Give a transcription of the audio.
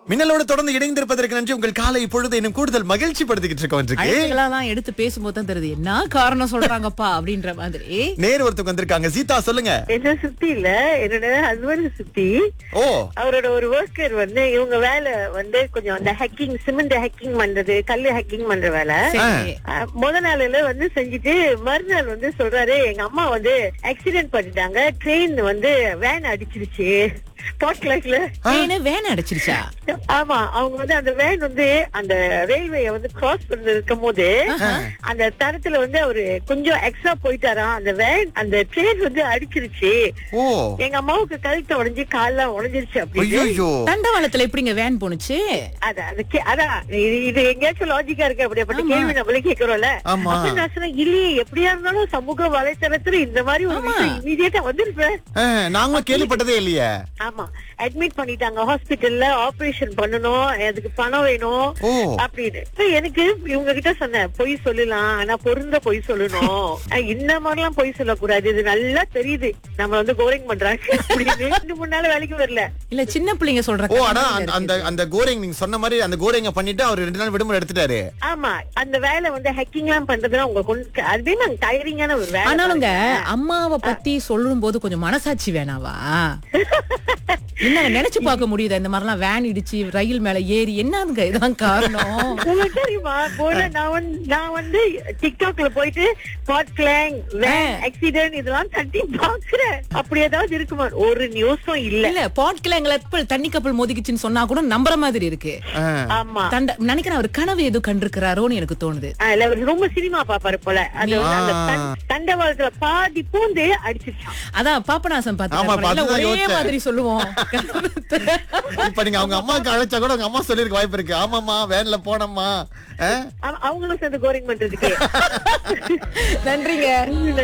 மின்னலோடு தொடர்ந்து இணைந்திருப்பதற்கு நன்றி உங்கள் காலை பொழுது இன்னும் கூடுதல் மகிழ்ச்சி படுத்திக்கிட்டு இருக்கோம் இன்றைக்கு அழைப்புகளெல்லாம் எடுத்து பேசும்போது தான் தெரியுது என்ன காரணம் சொல்றாங்கப்பா அப்படின்ற மாதிரி நேர் ஒருத்தவங்க வந்திருக்காங்க சீதா சொல்லுங்க என்ன சுத்தி இல்ல என்னோட ஹஸ்பண்ட் சுத்தி ஓ அவரோட ஒரு ஒர்க்கர் வந்து இவங்க வேலை வந்து கொஞ்சம் அந்த ஹேக்கிங் சிமெண்ட் ஹேக்கிங் பண்றது கல்லு ஹேக்கிங் பண்ற வேலை சரி அஹ், முத நாள்ல வந்து செஞ்சுட்டு மறுநாள் வந்து சொல்றாரு எங்க அம்மா வந்து ஆக்சிடென்ட் பண்ணிட்டாங்க ட்ரெயின் வந்து வேன் அடிச்சிருச்சு ஸ்பாட் கிளாஸ்ல ஏன்னு வேன் அடைச்சிருச்சா ஆமா அவங்க வந்து அந்த வேன் வந்து அந்த ரயில்வே வந்து கிராஸ் பண்ணி இருக்கும் போது அந்த தரத்துல வந்து அவரு கொஞ்சம் எக்ஸ்ட்ரா போயிட்டாராம் அந்த வேன் அந்த ட்ரெயின் வந்து அடிச்சிருச்சு ஓ எங்க அம்மாவுக்கு கழுத்து உடைஞ்சு கால்லாம் உடைஞ்சிருச்சு அப்படின்னு ஐயோ தண்டவாளத்துல எப்படிங்க வேன் போனுச்சு அத- அது கே- அதான் இது இது எங்கேயாச்சும் லாஜிக்கா இருக்கு அப்படிப்பட்ட கேள்வி நம்மளே கேக்குறோம்ல ஆமா. அப்ப நான் சொன்னேன் இல்லையே எப்படியா இருந்தாலும் சமூக வலைத்தளத்துல இந்த மாதிரி ஒரு விஷயம் இமீடியட்டா வந்திருப்பேன் நாங்களும் கேள்விப்பட்டதே இல்லையே ஆமா அட்மிட் பண்ணிட்டாங்க ஹாஸ்பிடல்ல ஆபரேஷன் பண்ணணும் அதுக்கு பணம் வேணும் ஓ. அப்படின்னு இப்ப எனக்கு இவங்க கிட்ட சொன்னேன் பொய் சொல்லலாம் ஆனா பொருந்த பொய் சொல்லணும் அஹ் இந்த மாதிரி எல்லாம் பொய் சொல்லக்கூடாது இது நல்லா தெரியுது நம்ம வந்து கோரிங் பண்றாங்க அப்படின்னு ரெண்டு மூணு நாள் வேலைக்கு வரல இல்ல சின்ன பிள்ளைங்க சொல்ற ஓ கதை ஆனா மாதிரி அந்த- இருக்கு. அந்த அந்த கோரிங் நீங்க சொன்ன மாதிரி அந்த கோரிங்க பண்ணிட்டு அவர் ரெண்டு நாள் விடுமுறை எடுத்துட்டாரு ஆமா அந்த வேலை வந்து ஹேக்கிங் எல்லாம் பண்றதுலாம் உங்க கொண்டு அதுவே நாங்க டயரிங்கான ஒரு வேலை ஆனாலுங்க பாருங்க. அம்மாவை பத்தி சொல்லும் போது கொஞ்சம் மனசாட்சி வேணாவா என்னங்க நினைச்சு பார்க்க முடியுதா இந்த மாதிரிலாம் வேன் இடிச்சு ரயில் மேல ஏறி என்னங்க இதான் காரணம் உங்களுக்கு தெரியுமா போன நான் வந்து நான் வந்து டிக்டாக்ல போயிட்டு பாட் கிளாங் வேன் ஆக்சிடென்ட் இதெல்லாம் தட்டி பாக்குறேன் அப்படி ஏதாவது இருக்குமா ஒரு நியூஸும் இல்ல இல்ல பாட்கில எங்களை தண்ணி கப்பல் மோதிக்குச்சுன்னு சொன்னா கூட நம்புற மாதிரி இருக்கு ஆ. ஆமா தண்ட நினைக்கிறேன் அவர் கனவு எதுவும் கண்டிருக்கிறாரோன்னு எனக்கு தோணுது ஆ, இல்ல அவரு ரொம்ப சினிமா பாப்பாரு போல அது வந்து அந்த தண்- தண்டவாளத்துல பாதி பூந்து அடிச்சிருச்சான் அதான் பாப்பநாசம் ஆமா, பாத்து பார்த்துதான் ஒரே யோசிச்சேன். மாதிரி சொல்லுவோம் இப்ப நீங்க அவங்க அம்மாவுக்கு அழைச்சா கூட அவங்க அம்மா சொல்லிருக்க வாய்ப்பு இருக்கு ஆமாமா வேன்ல போனம்மா ஆ? அவ- அவங்களும் சேர்ந்து கோரிங் பண்றதுக்கு நன்றிங்க